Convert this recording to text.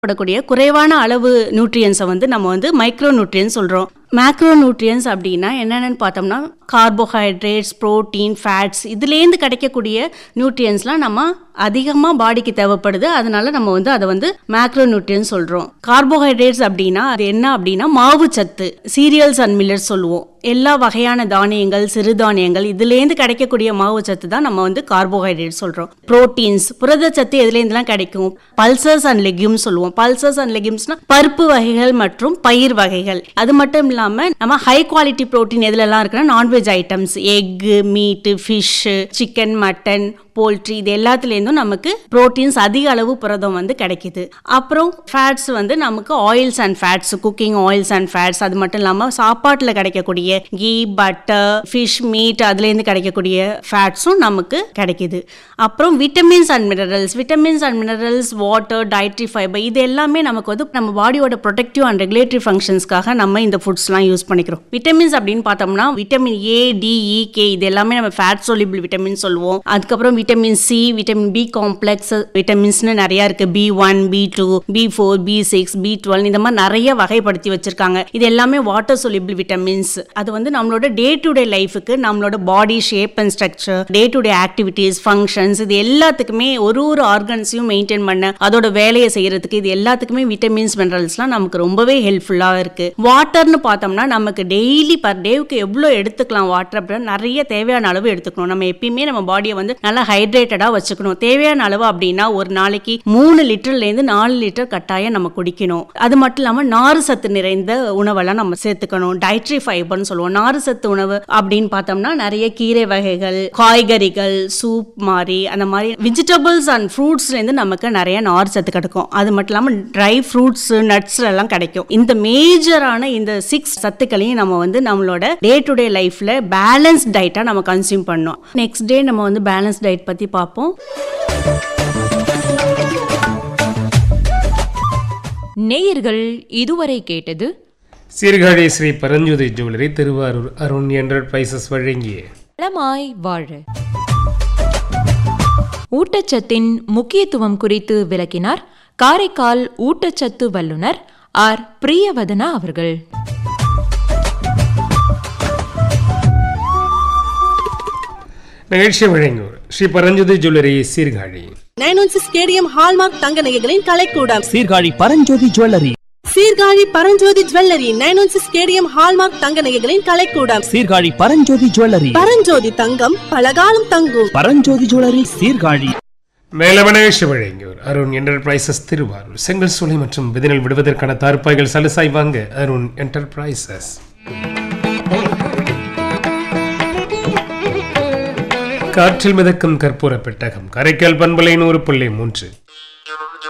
படக்கூடிய குறைவான அளவு நியூட்ரியன்ஸை வந்து நம்ம வந்து மைக்ரோ நியூட்ரியன்ஸ் சொல்கிறோம் மேக்ரோ நியூட்ரியன்ஸ் அப்படின்னா என்னென்னு பார்த்தோம்னா கார்போஹைட்ரேட்ஸ் புரோட்டீன் ஃபேட்ஸ் இதுலேருந்து கிடைக்கக்கூடிய நியூட்ரியன்ஸ்லாம் நம்ம அதிகமாக பாடிக்கு தேவைப்படுது அதனால நம்ம வந்து அதை வந்து மேக்ரோ நியூட்ரியன்ஸ் சொல்கிறோம் கார்போஹைட்ரேட்ஸ் அப்படின்னா அது என்ன அப்படின்னா மாவு சத்து சீரியல்ஸ் அண்ட் மில்லட்ஸ் சொல்லுவோம் எல்லா வகையான தானியங்கள் சிறுதானியங்கள் இதுலேருந்து கிடைக்கக்கூடிய மாவு சத்து தான் நம்ம வந்து கார்போஹைட்ரேட் சொல்கிறோம் ப்ரோட்டீன்ஸ் புரதச்சத்து எதுலேருந்துலாம் கிடைக்கும் பல்சஸ் அண்ட் லெக்யூம்ஸ் சொல்லுவோம் பல்சஸ் அண்ட் லெக்யூம்ஸ்னா பருப்பு வகைகள் மற்றும் பயிர் வகைகள் அது மட்டும் இல்லாமல் நம்ம ஹை குவாலிட்டி ப்ரோட்டீன் எதுலலாம் இருக்குன்னா non veg items egg meat fish chicken mutton poultry இது எல்லாத்துலேருந்தும் நமக்கு ப்ரோட்டீன்ஸ் அதிக அளவு புரதம் வந்து கிடைக்குது அப்புறம் ஃபேட்ஸ் வந்து நமக்கு oils and fats cooking oils and fats அது மட்டும் இல்லாமல் சாப்பாட்டில் கிடைக்கக்கூடிய கீ பட்டர் ஃபிஷ் மீட் அதுலேருந்து கிடைக்கக்கூடிய ஃபேட்ஸும் நமக்கு கிடைக்குது அப்புறம் vitamins and minerals vitamins and minerals water dietary fibre இது எல்லாமே நமக்கு வந்து நம்ம பாடியோட ப்ரொடெக்டிவ் அண்ட் ரெகுலேட்டரி ஃபங்க்ஷன்ஸ்க்காக நம்ம இந்த ஃபுட்ஸ்லாம் யூஸ் பண்ணிக்கிறோம் விட்டமின்ஸ் அப்படின்னு பார்த்தோம்னா விட்டமின் ஏ டிஇ கே இது எல்லாமே நம்ம ஃபேட் soluble விட்டமின் சொல்லுவோம் அதுக்கப்புறம் vitamin C vitamin B complex விட்டமின்ஸ்னு நிறைய இருக்கு B one B two B four B six B twelve இந்த மாதிரி நிறைய வகைப்படுத்தி வச்சிருக்காங்க இது எல்லாமே வாட்டர் soluble விட்டமின்ஸ் அது வந்து நம்மளோட டே டு டே லைஃபுக்கு நம்மளோட body shape and structure day to day activities functions இது எல்லாத்துக்குமே ஒரு ஒரு ஆர்கன்ஸையும் மெயின்டைன் பண்ண அதோட வேலையை செய்யறதுக்கு இது எல்லாத்துக்குமே விட்டமின்ஸ் மினரல்ஸ்லாம் நமக்கு ரொம்பவே ஹெல்ப்ஃபுல்லாக இருக்கு வாட்டர்னு பார்த்தோம்னா நமக்கு டெய்லி பர் டேவுக்கு எவ்வளோ எடுத்துக்கலாம் வாட்டர் அப்படின்னு நிறைய தேவையான அளவு எடுத்துக்கணும் நம்ம எப்பயுமே நம்ம பாடியை வந்து நல்லா ஹைட்ரேட்டடாக வச்சுக்கணும் தேவையான அளவு அப்படின்னா ஒரு நாளைக்கு மூணு லிட்டர்லேருந்து நாலு லிட்டர் கட்டாயம் நம்ம குடிக்கணும் அது மட்டும் இல்லாமல் நாறு சத்து நிறைந்த உணவெல்லாம் நம்ம சேர்த்துக்கணும் டயட்ரி ஃபைபர்னு சொல்லுவோம் நாறு சத்து உணவு அப்படின்னு பார்த்தோம்னா நிறைய கீரை வகைகள் காய்கறிகள் சூப் மாதிரி அந்த மாதிரி வெஜிடபிள்ஸ் அண்ட் ஃப்ரூட்ஸ்லேருந்து நமக்கு நிறைய நார் சத்து கிடைக்கும் அது மட்டும் இல்லாமல் ட்ரை ஃப்ரூட்ஸ் நட்ஸ் எல்லாம் கிடைக்கும் இந்த மேஜரான இந்த சிக்ஸ் சத்துக்களையும் நம்ம வந்து நம்மளோட டே டு டே லைஃப்ல பேலன்ஸ் டயட்டா நம்ம கன்சியூம் பண்ணோம் நெக்ஸ்ட் டே நம்ம வந்து பேலன்ஸ் டயட் பத்தி பார்ப்போம் நேயர்கள் இதுவரை கேட்டது சீர்காழி ஸ்ரீ பரஞ்சுதி ஜுவல்லரி திருவாரூர் அருண் என்டர்பிரைசஸ் வழங்கிய நலமாய் வாழ ஊட்டச்சத்தின் முக்கியத்துவம் குறித்து விளக்கினார் காரைக்கால் ஊட்டச்சத்து வல்லுனர் ஆர் பிரியவதனா அவர்கள் நிகழ்ச்சி வழங்குவோர் Sri Paranjuthi jewellery Sirkazhi nine one six KDM hallmark தங்க நகைகளின் கலைக்கூடம் Sirkazhi Paranjothi jewellery Sirkazhi Paranjothi jewellery nine one six KDM hallmark தங்க நகைகளின் கலைக்கூடம் சீர்காழி பரஞ்சோதி ஜுவல்லரி பரஞ்சோதி தங்கம் பலகாலம் தங்கும் பரஞ்சோதி ஜுவல்லரி சீர்காழி மேலவ நிகழ்ச்சி வழங்கியோர் அருண் என்டர்பிரைசஸ் திருவாரூர் செங்கல் சூளை மற்றும் விதினில் விடுவதற்கான தார்ப்பாய்கள் சலுசாய் வாங்க அருண் என்டர்பிரைசஸ் காற்றில் மிதக்கும் கற்பூர பெட்டகம் கரைக்கல் பண்பலை நூறு புள்ளி மூன்று